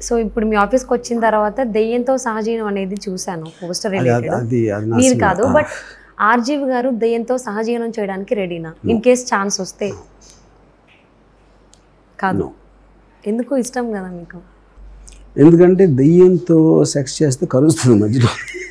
So ఇప్పుడు మీ ఆఫీస్కి వచ్చిన తర్వాత దెయ్యంతో సహజీవనం అనేది చూశాను పోస్టర్ అది రిలేటెడ్ అది అది నా మీరు సినిమా. కాదు బట్ ఆర్జీవి గారు దెయ్యంతో సహజీవనం చేయడానికి రెడీనా ఇన్ కేస్ ఛాన్స్ వస్తే కాదు No. ఎందుకు ఇష్టం కదా మీకు ఎందుకంటే దెయ్యంతో సెక్స్ చేస్తే కరుస్తుంది మధ్యలో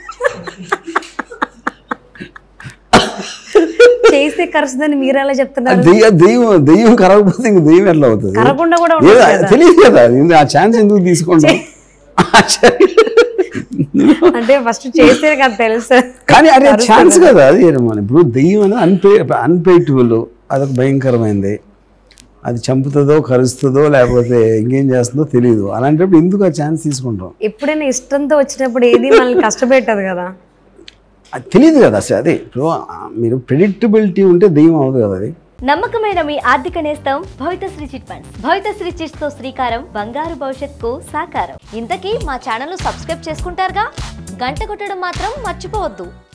చేస్తే కరుస్తుందని మీరు ఎలా ఆ చెప్తున్నారు దెయ్య దెయ్యం దెయ్యం కరగకపోతే ఇంక దెయ్యం ఎట్లా అవుతుంది కరగకుండా కూడా ఏదో ఉండదు కదా. తెలియదు కదా ఇది ఆ ఛాన్స్ ఎందుకు తీసుకుంటాం ఆ ఛాన్స్- అంటే ఫస్ట్ చేస్తే కదా తెలుసు కానీ అదే ఛాన్స్ కదా అది మన ఇప్పుడు దెయ్యం అనేది అన్పే అన్పేటబుల్ అదొక భయంకరమైనది అది చంపుతుందో కరుస్తుందో లేకపోతే ఇంకేం చేస్తుందో తెలియదు అలాంటప్పుడు ఎందుకు ఆ ఛాన్స్ తీసుకుంటాం ఎప్పుడైనా ఇష్టంతో వచ్చినప్పుడు ఏది మనల్ని కష్టపెట్టదు కదా అది తెలియదు కదా అసలు అదే ఇప్పుడు ఆ, మీరు ప్రిడిక్టబిలిటీ ఉంటే దెయ్యం అవ్వదు కదా అది నమ్మకమైన మీ ఆర్థిక నేస్తం Bhavithasri chit funds Bhavithasri chits తో శ్రీకారం బంగారు భవిష్యత్తుకు సాకారం ఇంతకీ మా ఛానల్ సబ్స్క్రైబ్ చేసుకుంటారుగా గంట కొట్టడం మాత్రం మర్చిపోవద్దు